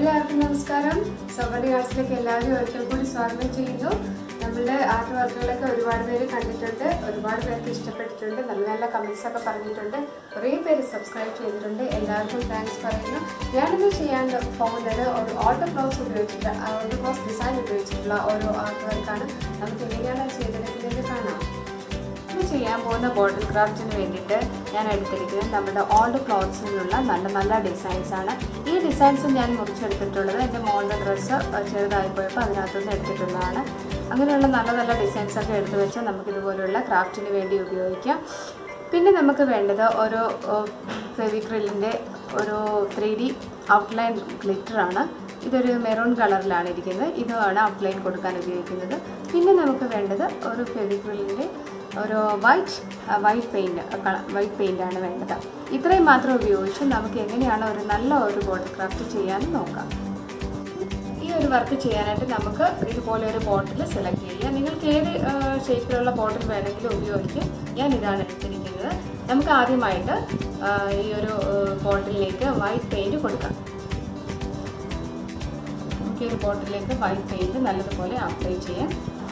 എല്ലാവർക്കും നമസ്കാരം സബഡി ആർട്സിലേക്ക് എല്ലാവരും ഒരിക്കൽ കൂടി സ്വാഗതം ചെയ്യുന്നു നമ്മളുടെ ആർട്ട് വർക്കുകളൊക്കെ ഒരുപാട് പേര് കണ്ടിട്ടുണ്ട് ഒരുപാട് പേർക്ക് ഇഷ്ടപ്പെട്ടിട്ടുണ്ട് നല്ല നല്ല കമൻസ് ഒക്കെ പറഞ്ഞിട്ടുണ്ട് കുറേ പേര് സബ്സ്ക്രൈബ് ചെയ്തിട്ടുണ്ട് എല്ലാവർക്കും താങ്ക്സ് പറയുന്നു ഞാനിത് ചെയ്യാൻ പോകുന്നത് ഒരു ഓട്ടോ ക്ലോസ് ഉപയോഗിച്ചിട്ട് ഓട്ടോ ക്ലോസ് ഡിസൈൻ ഉപയോഗിച്ചിട്ടുള്ള ഒരു ആർട്ട് വർക്കാണ് നമുക്ക് എങ്ങനെയാണ് ചെയ്തെടുക്കുന്നത് കാണാം ഇത് ചെയ്യാൻ പോകുന്ന ബോട്ടിൽ ക്രാഫ്റ്റിന് വേണ്ടിയിട്ട് ഞാൻ എടുത്തിരിക്കുന്നത് നമ്മുടെ ഓൾഡ് ക്ലോത്ത്സിൽ നിന്നുള്ള നല്ല നല്ല ഡിസൈൻസ് ആണ് ഈ ഡിസൈൻസ് ഞാൻ മുറിച്ചെടുത്തിട്ടുള്ളത് എൻ്റെ മോളുടെ ഡ്രസ്സ് ചെറുതായി പോയപ്പോൾ അതിനകത്തുനിന്ന് എടുത്തിട്ടുള്ളതാണ് അങ്ങനെയുള്ള നല്ല നല്ല ഡിസൈൻസ് ഒക്കെ എടുത്തു വെച്ച് നമുക്കിതുപോലുള്ള ക്രാഫ്റ്റിന് വേണ്ടി ഉപയോഗിക്കാം പിന്നെ നമുക്ക് വേണ്ടത് ഒരു ഫെവിക്രിലിൻ്റെ ഒരു ത്രീ ഡി ഔട്ട്ലൈൻ ഗ്ലിറ്ററാണ് ഇതൊരു മെറൂൺ കളറിലാണ് ഇരിക്കുന്നത് ഇതുമാണ് ഔട്ട്ലൈൻ കൊടുക്കാൻ ഉപയോഗിക്കുന്നത് പിന്നെ നമുക്ക് വേണ്ടത് ഒരു ഫെവിക്രിലിൻ്റെ ഒരു വൈറ്റ് വൈറ്റ് പെയിൻറ് വൈറ്റ് പെയിൻ്റാണ് വേണ്ടത് ഇത്രയും മാത്രം ഉപയോഗിച്ച് നമുക്ക് എങ്ങനെയാണ് ഒരു നല്ല ഒരു ബോട്ടിൽ ക്രാഫ്റ്റ് ചെയ്യാൻ നോക്കാം ഈ ഒരു വർക്ക് ചെയ്യാനായിട്ട് നമുക്ക് ഇതുപോലെ ഒരു ബോട്ടിൽ സെലക്ട് ചെയ്യാം നിങ്ങൾക്ക് ഏത് ഷേപ്പിലുള്ള ബോട്ടിൽ വേണമെങ്കിലും ഉപയോഗിക്കാം ഞാൻ ഇതാണ് എടുത്തിരിക്കുന്നത് നമുക്ക് ആദ്യമായിട്ട് ആ, ഈ ഒരു ബോട്ടിലേക്ക് വൈറ്റ് പെയിൻറ് കൊടുക്കാം നമുക്ക് ഈ ഒരു ബോട്ടിലേക്ക് വൈറ്റ് പെയിൻറ് നല്ലതുപോലെ അപ്ലൈ ചെയ്യാം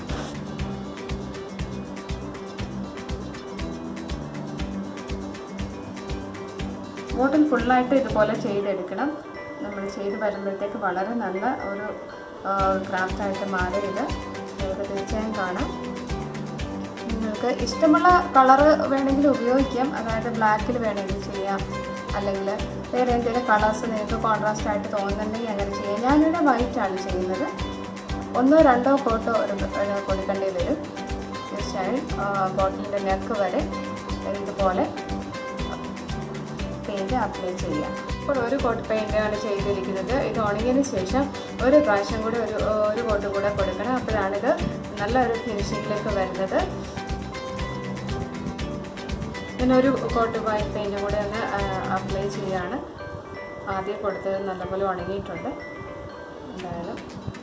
ബോട്ടിൽ ഫുള്ളായിട്ട് ഇതുപോലെ ചെയ്തെടുക്കണം നമ്മൾ ചെയ്ത് വരുമ്പോഴത്തേക്ക് വളരെ നല്ല ഒരു ക്രാഫ്റ്റായിട്ട് മാറി ഇത് നിങ്ങൾക്ക് തീർച്ചയായും കാണാം നിങ്ങൾക്ക് ഇഷ്ടമുള്ള കളറ് വേണമെങ്കിൽ ഉപയോഗിക്കാം അതായത് ബ്ലാക്കിൽ വേണമെങ്കിൽ ചെയ്യാം അല്ലെങ്കിൽ വേറെ എന്തെങ്കിലും കളേഴ്സ് നിങ്ങൾക്ക് കോൺട്രാസ്റ്റ് ആയിട്ട് തോന്നുന്നുണ്ടെങ്കിൽ അങ്ങനെ ചെയ്യാം ഞാനിവിടെ വൈറ്റ് ആണ് ചെയ്യുന്നത് ഒന്നോ രണ്ടോ കോട്ടോ ഒരു ഒരു കൊടുക്കേണ്ടി വരും തീർച്ചയായും ബോട്ടിലിൻ്റെ നെക്ക് വരെ ഇതുപോലെ പെയിൻറ് അപ്ലൈ ചെയ്യാം ഇപ്പോൾ ഒരു കോട്ട് പെയിൻ്റാണ് ചെയ്തിരിക്കുന്നത് ഇത് ഉണങ്ങിയതിന് ശേഷം ഒരു പ്രാവശ്യം കൂടി ഒരു ഒരു കോട്ട് കൂടെ കൊടുക്കണം അപ്പോഴാണിത് നല്ലൊരു ഫിനിഷിങ്ങിലേക്ക് വരുന്നത് പിന്നെ ഒരു കോട്ട് വൈറ്റ് പെയിൻറ്റും കൂടെ ഒന്ന് അപ്ലൈ ചെയ്യാണ് ആദ്യം കൊടുത്തത് നല്ലപോലെ ഉണങ്ങിയിട്ടുണ്ട് എന്തായാലും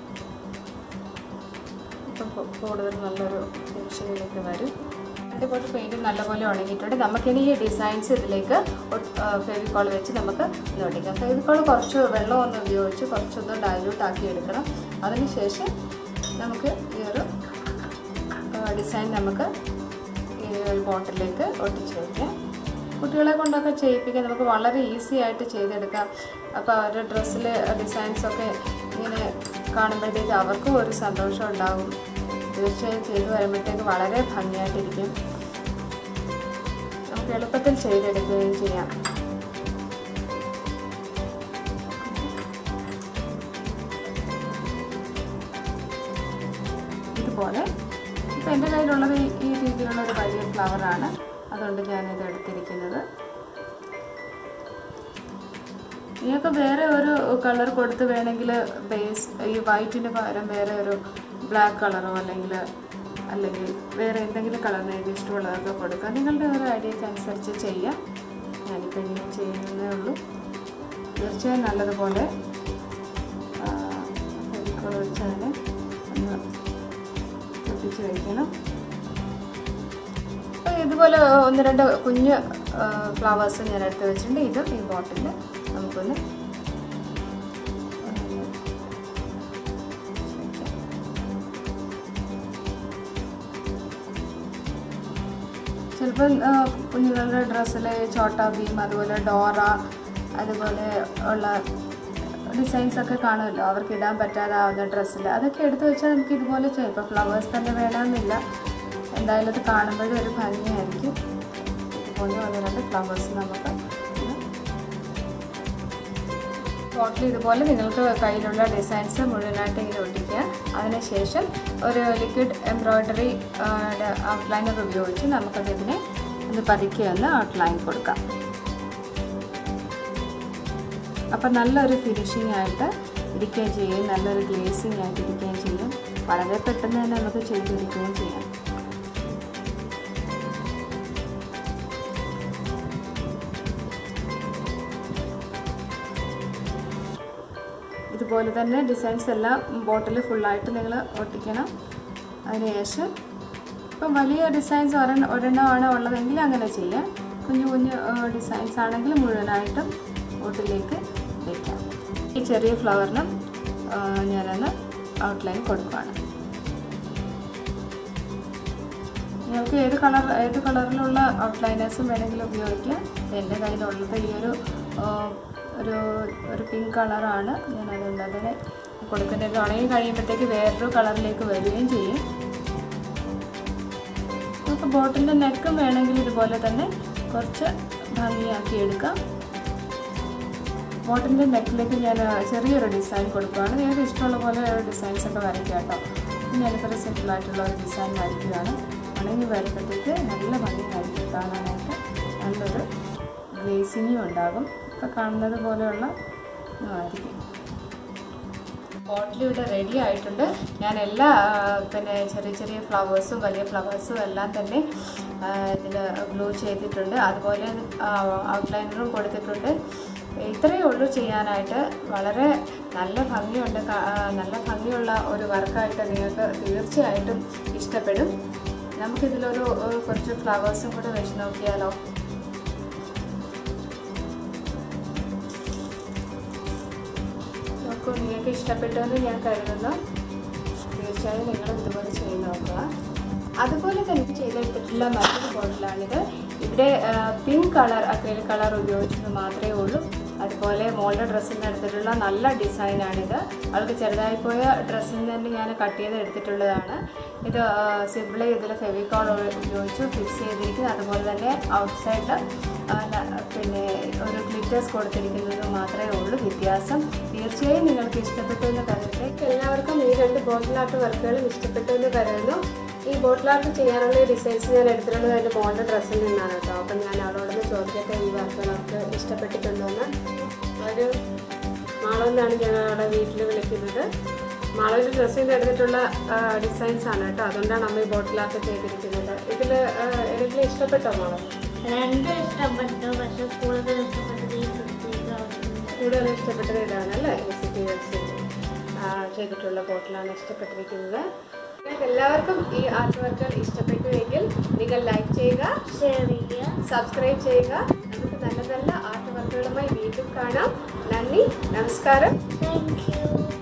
ഇപ്പം കൂ- കൂടുതൽ നല്ലൊരു ഫിനിഷിങ്ങിലേക്ക് വരും രണ്ട് കോട്ട് പെയിൻറ്റ് നല്ലപോലെ ഉണങ്ങിയിട്ടുണ്ട് നമുക്കിനി ഈ ഡിസൈൻസ് ഇതിലേക്ക് ഫെവിക്കോൾ വെച്ച് നമുക്ക് ഒന്ന് ഒട്ടിക്കാം ഫെവിക്കോൾ കുറച്ച് വെള്ളം ഒന്ന് ഉപയോഗിച്ച് കുറച്ചൊന്ന് ഡൈല്യൂട്ട് ആക്കി എടുക്കണം അതിനുശേഷം നമുക്ക് ഈ ഒരു ഡിസൈൻ നമുക്ക് ഈ ഒരു ബോട്ടിലേക്ക് ഒട്ടിച്ച് വയ്ക്കാം കുട്ടികളെ കൊണ്ടൊക്കെ ചെയ്യിപ്പിക്കാൻ നമുക്ക് വളരെ ഈസി ആയിട്ട് ചെയ്തെടുക്കാം അപ്പോൾ അവരുടെ ഡ്രസ്സിലെ ഡിസൈൻസൊക്കെ ഇങ്ങനെ കാണുമ്പോഴത്തേക്ക് അവർക്കും ഒരു സന്തോഷം ഉണ്ടാകും തീർച്ചയായും ചെയ്തു വരുമ്പോഴത്തേക്ക് വളരെ ഭംഗിയായിട്ടിരിക്കും നമുക്ക് എളുപ്പത്തിൽ ചെയ്തെടുക്കുകയും ചെയ്യാം ഇതുപോലെ ഇപ്പം എൻ്റെ കയ്യിലുള്ളത് ഈ- ഈ രീതിയിലുള്ള ഒരു വലിയ ഫ്ലവറാണ് അതുകൊണ്ട് ഞാനിത് എടുത്തിരിക്കുന്നത് നിങ്ങൾക്ക് വേറെ ഒരു കളർ കൊടുത്ത് വേണമെങ്കിൽ ബേസ് ഈ വൈറ്റിന് പകരം വേറെ ഒരു ബ്ലാക്ക് കളറോ അല്ലെങ്കിൽ അല്ലെങ്കിൽ വേറെ എന്തെങ്കിലും കളർ നിങ്ങൾക്ക് ഇഷ്ടമുള്ളതൊക്കെ കൊടുക്കാം നിങ്ങളുടെ ഒരു ഐഡിയക്ക് അനുസരിച്ച് ചെയ്യാം ഞാനിപ്പോൾ ഇങ്ങനെ ചെയ്യുന്നതേ ഉള്ളൂ തീർച്ചയായും നല്ലതുപോലെ ഫെവിക്കോൾ വെച്ച് അതിനെ ഒന്ന് ഒട്ടിച്ച് വയ്ക്കണം അപ്പോൾ ഇതുപോലെ ഒന്ന് രണ്ട് കുഞ്ഞ് ഫ്ലവേഴ്സ് ഞാൻ എടുത്ത് വെച്ചിട്ടുണ്ട് ഇത് ഈ ബോട്ടിൽ നമുക്കൊന്ന് ഒന്ന് വെക്കാം. ചിലപ്പം ആ, കുഞ്ഞുങ്ങളുടെ ഡ്രസ്സിൽ ചോട്ട ഭീം അതുപോലെ ഡോറ അതുപോലെ ഉള്ള ഡിസൈൻസ് ഒക്കെ കാണുമല്ലോ അവർക്ക് ഇടാൻ പറ്റാതാവുന്ന ഡ്രസ്സിൽ അതൊക്കെ എടുത്തു വെച്ചാൽ നമുക്ക് ഇതുപോലെ ചെയ്യാം ഇപ്പോൾ ഫ്ലവേഴ്സ് തന്നെ വേണമെന്നില്ല എന്തായാലും അത് കാണുമ്പോഴും ഒരു ഭംഗിയായിരിക്കും ഇതുപോലെ ഒന്ന് രണ്ട് ഫ്ലവേഴ്സ് നമുക്ക് ബോട്ടിൽ ഇതുപോലെ നിങ്ങൾക്ക് കയ്യിലുള്ള ഡിസൈൻസ് മുഴുവനായിട്ട് ഇങ്ങനെ ഒട്ടിക്കുക അതിനുശേഷം ഒരു ലിക്വിഡ് എംബ്രോയ്ഡറി ഔട്ട്ലൈനർ ഉപയോഗിച്ച് നമുക്കത് ഇതിനെ ഒന്ന് പതുക്കെ ഒന്ന് ഔട്ട്ലൈൻ കൊടുക്കാം അപ്പം നല്ലൊരു ഫിനിഷിംഗ് ആയിട്ട് ഇരിക്കുകയും ചെയ്യും നല്ലൊരു ഗ്ലേസിങ് ആയിട്ട് ഇരിക്കുകയും ചെയ്യും വളരെ പെട്ടെന്ന് തന്നെ നമുക്ക് ചെയ്തെടുക്കുകയും ചെയ്യാം ഇതുപോലെ തന്നെ ഡിസൈൻസ് എല്ലാം ബോട്ടിൽ ഫുള്ളായിട്ട് നിങ്ങൾ ഒട്ടിക്കണം അതിനുശേഷം ഇപ്പം വലിയ ഡിസൈൻസ് ഒരെണ്ണം ഒരെണ്ണമാണ് ഉള്ളതെങ്കിൽ അങ്ങനെ ചെയ്യാം കുഞ്ഞു കുഞ്ഞു ഡിസൈൻസ് ആണെങ്കിൽ മുഴുവനായിട്ടും ബോട്ടിലേക്ക് വയ്ക്കാം ഈ ചെറിയ ഫ്ലവറിനും ഞാനൊന്ന് ഔട്ട്ലൈൻ കൊടുക്കുകയാണ് നിങ്ങൾക്ക് ഏത് കളർ ഏത് കളറിലുള്ള ഔട്ട്ലൈനേഴ്സും വേണമെങ്കിലും ഉപയോഗിക്കാം എൻ്റെ കയ്യിലുള്ളത് ഈ ഒരു ആ, ഒരു ഒരു പിങ്ക് കളറാണ് ഞാൻ അതുകൊണ്ട് അതിന് കൊടുക്കുന്നത് ഉണങ്ങി കഴിയുമ്പോഴത്തേക്ക് വേറൊരു കളറിലേക്ക് വരികയും ചെയ്യും നമുക്ക് ബോട്ടിൻ്റെ നെക്കും വേണമെങ്കിൽ ഇതുപോലെ തന്നെ കുറച്ച് ഭംഗിയാക്കി എടുക്കാം ബോട്ടിൻ്റെ നെക്കിലേക്ക് ഞാൻ ചെറിയൊരു ഡിസൈൻ കൊടുക്കുകയാണ് നിങ്ങൾക്ക് ഇഷ്ടമുള്ള പോലെ ഡിസൈൻസ് ഒക്കെ വരയ്ക്കാം കേട്ടോ ഞാനിപ്പോൾ സിമ്പിളായിട്ടുള്ള ഒരു ഡിസൈൻ വരയ്ക്കുകയാണ് ഉണങ്ങി വരുമ്പോഴത്തേക്ക് നല്ല ഭംഗിയായിരിക്കും കാണാനായിട്ട് നല്ലൊരു ഗ്ലേസിങ്ങും ഉണ്ടാകും ഇപ്പോൾ കാണുന്നത് പോലെയുള്ള ആയിരിക്കും ബോട്ടിൽ ഇവിടെ റെഡി ആയിട്ടുണ്ട് ഞാൻ എല്ലാ ആ, പിന്നെ ചെറിയ ചെറിയ ഫ്ലവേഴ്സും വലിയ ഫ്ലവേഴ്സും എല്ലാം തന്നെ ഇതിൽ ഗ്ലൂ ചെയ്തിട്ടുണ്ട് അതുപോലെ ഔട്ട്ലൈനറും കൊടുത്തിട്ടുണ്ട് ഇത്രയേ ഉള്ളൂ ചെയ്യാനായിട്ട് വളരെ നല്ല ഭംഗിയുണ്ട് കാ- ആ, നല്ല ഭംഗിയുള്ള ഒരു വർക്കായിട്ട് നിങ്ങൾക്ക് തീർച്ചയായിട്ടും ഇഷ്ടപ്പെടും നമുക്കിതിലൊരു ഒരു കുറച്ച് ഫ്ലവേഴ്സും കൂടെ വെച്ച് നോക്കിയാലോ നോക്കൂ നിങ്ങൾക്ക് ഇഷ്ടപ്പെട്ടെന്ന് ഞാൻ കരുതുന്നു തീർച്ചയായും നിങ്ങൾ ഇതുപോലെ ചെയ്ത് നോക്കുക അതുപോലെ തന്നെ ചെയ്തെടുത്തിട്ടുള്ള മറ്റൊരു ബോട്ടിലാണിത് ഇവിടെ പിങ്ക് കളർ അക്രലിക് കളർ ഉപയോഗിച്ചത് മാത്രമേ ഉള്ളൂ അതുപോലെ മോളുടെ ഡ്രസ്സിൽ നിന്ന് എടുത്തിട്ടുള്ള നല്ല ഡിസൈനാണിത് അവൾക്ക് ചെറുതായി പോയ ഡ്രസ്സിൽ നിന്ന് തന്നെ ഞാൻ കട്ട് ചെയ്ത് എടുത്തിട്ടുള്ളതാണ് ഇത് സിബിള് ഇതിൽ ഫെവിക്കോൾ ഉപയോഗിച്ച് ഫിക്സ് ചെയ്തിരിക്കുന്നത് അതുപോലെ തന്നെ ഔട്ട് സൈഡ് പിന്നെ ഒരു ഗ്ലിറ്റേഴ്സ് കൊടുത്തിരിക്കുന്നത് മാത്രമേ ഉള്ളൂ വ്യത്യാസം തീർച്ചയായും നിങ്ങൾക്ക് ഇഷ്ടപ്പെട്ടു എന്ന് കരുതട്ടെ എല്ലാവർക്കും ഈ രണ്ട് ബോട്ടിൽ ആർട്ട് വർക്കുകളും ഇഷ്ടപ്പെട്ടു എന്ന് കരുതുന്നു ഈ ബോട്ടിൽ ആർട്ട് ചെയ്യാനുള്ള ഡിസൈൻസ് ഞാൻ എടുത്തിട്ടുള്ളത് എൻ്റെ മോളുടെ ഡ്രസ്സിൽ നിന്നാണ് കേട്ടോ അപ്പം ഞാൻ അവളോടൊന്ന് ചോദിക്കട്ടെ ഈ വർക്കുകളൊക്കെ ഇഷ്ടപ്പെട്ടിട്ടുണ്ടോയെന്ന് ഒരു മാളെന്നാണ് ഞാൻ അവളെ വീട്ടിൽ വിളിക്കുന്നത് മാളൊരു ഡ്രസ്സിൽ നിന്ന് എടുത്തിട്ടുള്ള ഡിസൈൻസ് ആണ് കേട്ടോ അതുകൊണ്ടാണ് അമ്മ ഈ ബോട്ടിൽ ആർട്ട് ചെയ്തിരിക്കുന്നത് ഇതിൽ ഏതെങ്കിലും ഇഷ്ടപ്പെട്ടോ മാളെ രണ്ടും ഇഷ്ടപ്പെട്ടു പക്ഷെ കൂടുതൽ ഇഷ്ടപ്പെട്ടത് ഈ സിറ്റികൾ കൂടുതൽ ഇഷ്ടപ്പെട്ടത് ഇതാണ് അല്ലേ സിറ്റി ചെയ്തിട്ടുള്ള ബോട്ടിലാണ് ഇഷ്ടപ്പെട്ടിരിക്കുന്നത് നിങ്ങൾക്ക് എല്ലാവർക്കും ഈ ആർട്ട് വർക്കുകൾ ഇഷ്ടപ്പെട്ടുവെങ്കിൽ നിങ്ങൾ ലൈക്ക് ചെയ്യുക ഷെയർ ചെയ്യുക സബ്സ്ക്രൈബ് ചെയ്യുക നമുക്ക് നല്ല നല്ല ആർട്ട് വർക്കുകളുമായി വീണ്ടും കാണാം നന്ദി നമസ്കാരം താങ്ക് യു